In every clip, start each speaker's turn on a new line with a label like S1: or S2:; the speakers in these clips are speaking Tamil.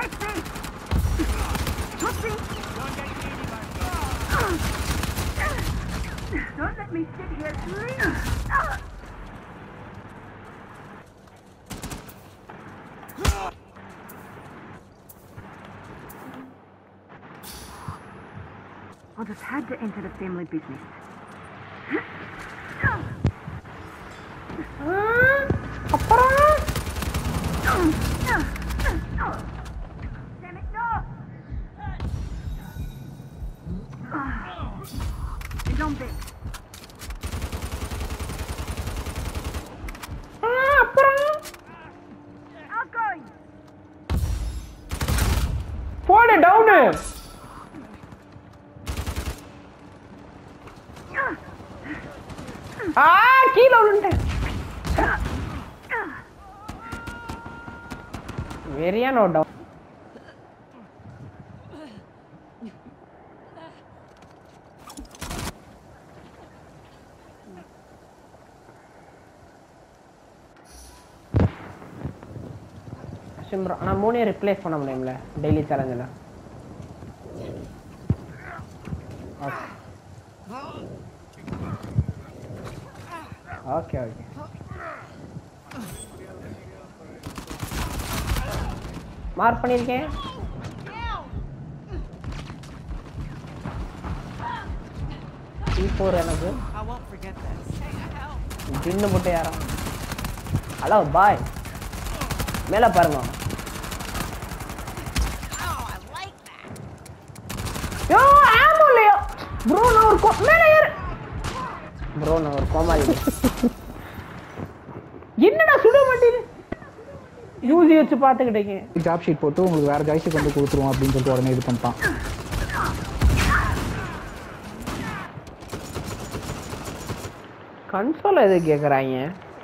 S1: Take this! Tootsie! Don't let me sit here screaming! I just had to enter the family business. Damn it, no! It's on Vic. Outgoing!
S2: போடு டவுனு ஆ கீழே விழுந்துட்டேன் வெறியான ஒரு டவுன் சிம்ரா ஆனால் மூணே ரிப்ளேஸ் பண்ண முடியும்ல டெய்லி சேலஞ்சில் ஓகே ஓகே மார்க் பண்ணியிருக்கேன் டி ஃபோர் எனக்கு
S3: I won't forget this.
S2: ஜின்னு போட்டு யாரா ஹலோ பாய் மேலே பாருங்க
S3: Oh, I like that.
S2: யோ ஆமோ இல்லையோ ப்ரோ நான் ஒரு கோ- மேலே ஏறு ப்ரோ நான் ஒரு கோமாளி என்னடா சுட மாட்டேங்குது யூசி வச்சு பார்த்துக்கிட்டீங்க
S4: ஜாப் ஷீட் போட்டு உங்களுக்கு வேற ஜாய்ஸுக்கு வந்து கொடுத்துருவோம் அப்படின்னு சொல்லிட்டு உடனே இது பண்ணிட்டான்
S2: கன்சோல் எது கேட்குறாங்க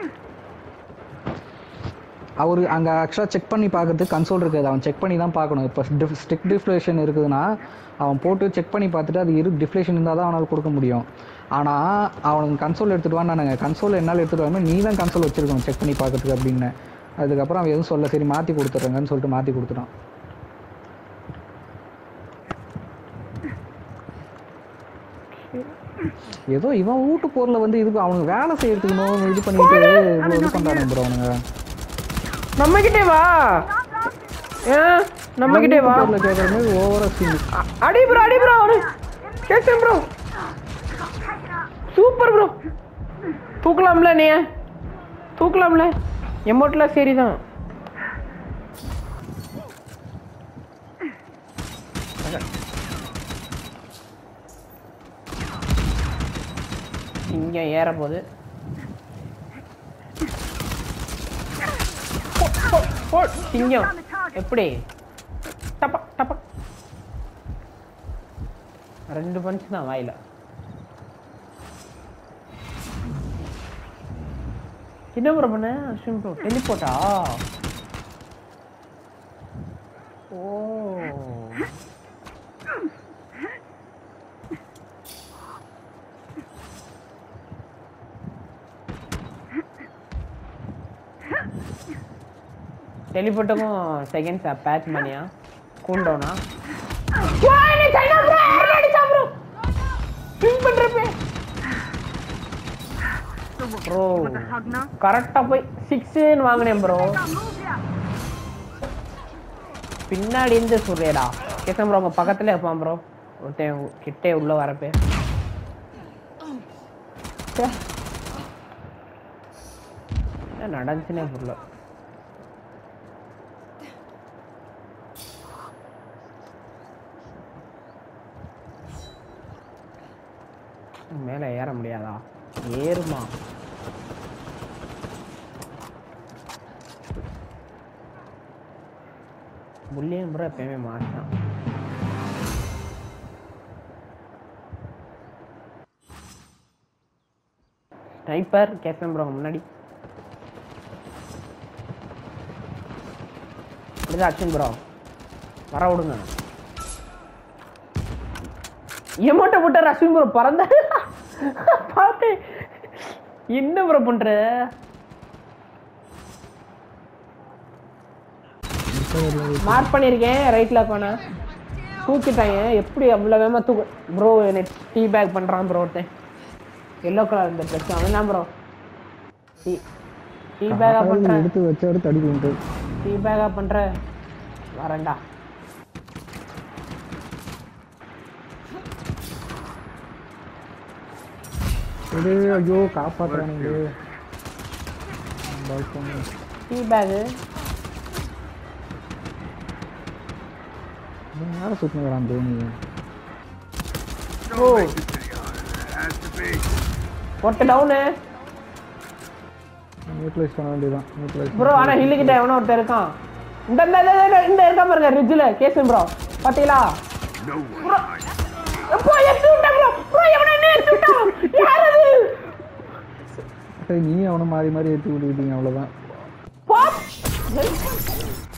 S4: அவர் அங்கே ஆக்சுவலாக செக் பண்ணி பார்க்கறதுக்கு கன்சோல் இருக்குது அவன் செக் பண்ணி தான் பார்க்கணும் இப்போ டிஃப் ஸ்டிக் டிஃப்ளேஷன் இருக்குதுன்னா அவன் போட்டு செக் பண்ணி பார்த்துட்டு அது இரு டிஃப்ளேஷன் இருந்தால் தான் அவனால் கொடுக்க முடியும் ஆனால் அவனுக்கு கன்சோல் எடுத்துகிட்டு வான்னு நாங்கள் கன்சோல் என்னால் எடுத்துகிட்டு வராமல் நீ தான் கன்சோல் வச்சிருக்கணும் செக் பண்ணி பார்க்கறதுக்கு அப்படின்னு அதுக்கப்புறம் அவன் எதுவும் சொல்ல சரி மாற்றி கொடுத்துட்றேங்கன்னு சொல்லிட்டு மாற்றி கொடுத்துட்டான் ஏதோ இவன் வீட்டு பொருளை வந்து இதுக்கு அவனுக்கு வேலை செய்யறதுக்கு நோ- இது பண்ணிட்டு இவ்வளோ இது பண்ணுறானுங்க ப்ரோ அவனுங்க
S2: நம்ம கிட்டே வா ஏன் நம்ம கிட்டே வா
S4: பொருளை கேட்குற மாதிரி ஓவரா சீன்
S2: அ- அடி ப்ரோ அடி ப்ரோ அவனு கேட்டேன் ப்ரோ சூப்பர் ப்ரோ தூக்கலாம்ல நீ தூக்கலாம்ல எமௌண்ட்லாம் சரிதான் இங்க ஏற போகுது போ, போ, போ, சிங்கம் எப்படி டப்ப டப்ப ரெண்டு பஞ்ச் தான் வாயில என்ன ப்ரோ பண்ண அஸ்வின் ப்ரோ டெலிபோட்டா ஓ டெலிபோட்டுக்கும் செகண்ட்ஸ் பேட்ச் பண்ணியா கூல் டவுனா ப்ரோ
S1: Hug now?
S2: கரெக்டா போய் சிக்ஸ்ன்னு வாங்கினேன் ப்ரோ
S1: Now move ya!
S2: பின்னாடி இருந்து சொல்றியடா கேட்க ப்ரோ உங்க பக்கத்துல இருப்பான் ப்ரோ ஒருத்தன் கிட்டே உள்ள வரப்பே ச்சே. என்ன நடந்துச்சுனே புரியல மேலே ஏற முடியாதா ஏறுமா புல்லியன் ப்ரோ எப்பயுமே மாட்டான் ஸ்னைப்பர் கேட்பேன் ப்ரோ முன்னாடி இப்படிதான் அக்ஷன் ப்ரோ வர விடுங்க எமோட்ட போட்டார் அஸ்வின் ப்ரோ பறந்த பார்த்து என்ன ப்ரோ பண்ற மார்க் பண்ணியிருக்கேன் ரைட்ல போன தூக்கிட்டாங்க எப்படி அவ்வளோ வேகமாக தூக்கு ப்ரோ என்னை டீ பேக் பண்ணுறான் ப்ரோ ஒருத்தன் எல்லோ கலர் இந்த ட்ரெஸ் அவன் தான் ப்ரோ டீ டீ பேக்கா பண்ணுறேன்
S4: எடுத்து வச்சு எடுத்து அடிக்கிட்டு
S2: டீ பேக்கா பண்ணுற வரேன்டா
S4: இது ஐயோ காப்பாத்துறானுங்க பால்கோன்
S2: டீ பேகு
S4: யாரை சுற்றுங்கிறான் தோனி
S2: ஓ ஒட்ட டவுனு
S4: நியூட்ரலைஸ் பண்ண வேண்டியதான் நியூட்ரலைஸ்
S2: ப்ரோ ஆனா ஹில்லு கிட்ட எவனோ ஒருத்தன் இருக்கான் இந்த இந்த இந்த- இந்த இந்த இருக்கா பாருங்க ரிட்ஜில் கேசன் ப்ரோ பாத்தீங்களா ப்ரோ எப்போ எடுத்து விட்டான் ப்ரோ ப்ரோ எவனோ என்ன எடுத்து விட்டான் யார் அது
S4: சரி நீ அவனை மாறி மாறி ஏற்றி விட்டுக்கிட்டீங்க அவ்வளோதான்
S2: பாப்